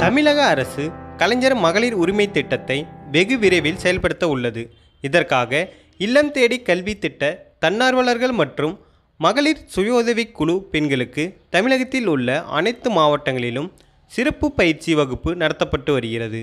தமிழக அரசு கலைஞர் மகளிர் உரிமை திட்டத்தை வெகு விரைவில் செயல்படுத்த உள்ளது இதற்காக இல்லம் தேடி கல்வி திட்ட தன்னார்வலர்கள் மற்றும் மகளிர் சுய உதவிக் குழு பெண்களுக்கு தமிழகத்தில் உள்ள அனைத்து மாவட்டங்களிலும் சிறப்பு பயிற்சி வகுப்பு நடத்தப்பட்டு வருகிறது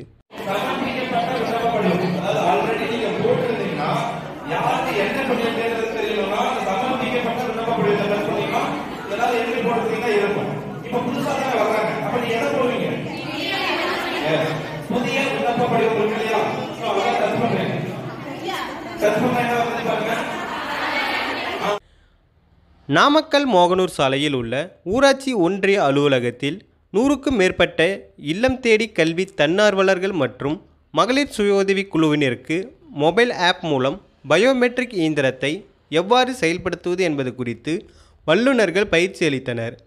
நாமக்கல் மோகனூர் சாலையில் உள்ள ஊராட்சி ஒன்றிய அலுவலகத்தில் நூறுக்கும் மேற்பட்ட இல்லம் தேடி கல்வி தன்னார்வலர்கள் மற்றும் மகளிர் சுய உதவிக் குழுவினருக்கு மொபைல் ஆப் மூலம் பயோமெட்ரிக் இயந்திரத்தை எவ்வாறு செயல்படுத்துவது என்பது குறித்து வல்லுநர்கள் பயிற்சி அளித்தனர்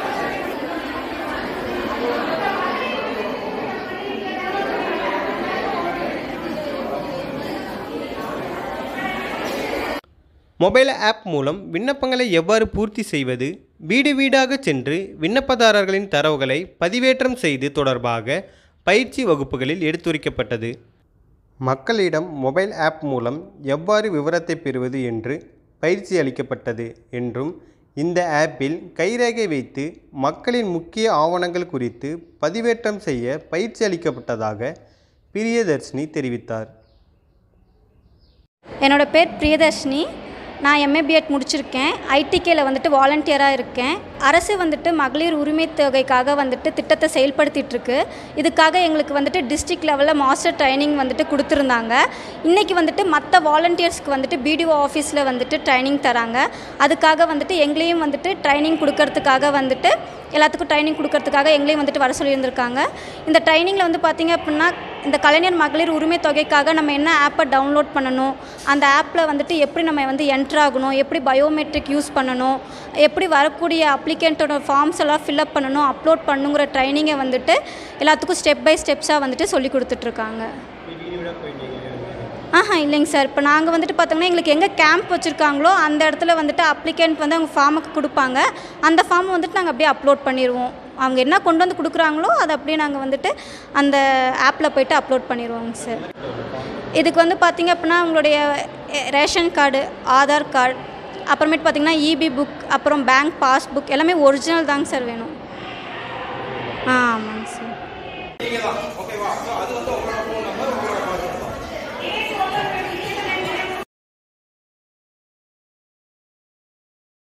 மொபைல் ஆப் மூலம் விண்ணப்பங்களை எவ்வாறு பூர்த்தி செய்வது வீடு வீடாக சென்று விண்ணப்பதாரர்களின் தரவுகளை பதிவேற்றம் செய்து தொடர்பாக பயிற்சி வகுப்புகளில் எடுத்துரைக்கப்பட்டது மக்களிடம் மொபைல் ஆப் மூலம் எவ்வாறு விவரத்தை பெறுவது என்று பயிற்சி அளிக்கப்பட்டது என்றும் இந்த ஆப்பில் கைரேகை வைத்து மக்களின் முக்கிய ஆவணங்கள் குறித்து பதிவேற்றம் செய்ய பயிற்சி அளிக்கப்பட்டதாக பிரியதர்ஷினி தெரிவித்தார் என்னோட பேர் பிரியதர்ஷினி நான் எம்ஏ பிஎட் முடிச்சிருக்கேன் ஐடிகேல வந்துட்டு வாலண்டியராக இருக்கேன் அரசு வந்துட்டு மகளிர் உரிமை தொகைக்காக வந்துட்டு திட்டத்தை செயல்படுத்திட்டு இருக்கு இதுக்காக எங்களுக்கு வந்துட்டு டிஸ்ட்ரிக்ட் லெவலில் மாஸ்டர் ட்ரைனிங் வந்துட்டு கொடுத்துருந்தாங்க இன்றைக்கி வந்துட்டு மற்ற வாலண்டியர்ஸ்க்கு வந்துட்டு பிடிஓ ஆஃபீஸில் வந்துட்டு ட்ரைனிங் தராங்க அதுக்காக வந்துட்டு எங்களையும் வந்துட்டு ட்ரைனிங் கொடுக்கறதுக்காக வந்துட்டு எல்லாத்துக்கும் ட்ரைனிங் கொடுக்கறதுக்காக எங்களையும் வந்துட்டு வர சொல்லியிருந்திருக்காங்க இந்த ட்ரைனிங்கில் வந்து பார்த்திங்க அப்படின்னா இந்த கலைஞர் மகளிர் உரிமை தொகைக்காக நம்ம என்ன ஆப்பை டவுன்லோட் பண்ணணும் அந்த ஆப்பில் வந்துட்டு எப்படி நம்ம வந்து என்ட்ரு ஆகணும் எப்படி பயோமெட்ரிக் யூஸ் பண்ணணும் எப்படி வரக்கூடிய அப்ளிகண்ட்டோட ஃபார்ம்ஸ் எல்லாம் ஃபில்அப் பண்ணணும் அப்லோட் பண்ணுங்கிற ட்ரைனிங்கை வந்துட்டு எல்லாத்துக்கும் ஸ்டெப் பை ஸ்டெப்ஸாக வந்துட்டு சொல்லி கொடுத்துட்ருக்காங்க ஆஹா இல்லைங்க சார் இப்போ நாங்கள் வந்துட்டு பார்த்தோம்னா எங்களுக்கு எங்கே கேம்ப் வச்சுருக்காங்களோ அந்த இடத்துல வந்துட்டு அப்ளிகண்ட் வந்து அவங்க ஃபார்முக்கு கொடுப்பாங்க அந்த ஃபார்ம் வந்துட்டு நாங்கள் அப்படியே அப்லோட் பண்ணிடுவோம் அவங்க என்ன கொண்டு வந்து கொடுக்குறாங்களோ அதை அப்படியே நாங்கள் வந்துட்டு அந்த ஆப்பில் போயிட்டு அப்லோட் பண்ணிடுவோங்க சார் இதுக்கு வந்து பார்த்திங்க அப்படின்னா உங்களுடைய எ- ரேஷன் கார்டு ஆதார் கார்டு அப்புறமேட்டு பார்த்திங்கன்னா இபி புக் அப்புறம் பேங்க் பாஸ்புக் எல்லாமே ஒரிஜினல் தாங்க சார் வேணும் ஆ ஆமாம்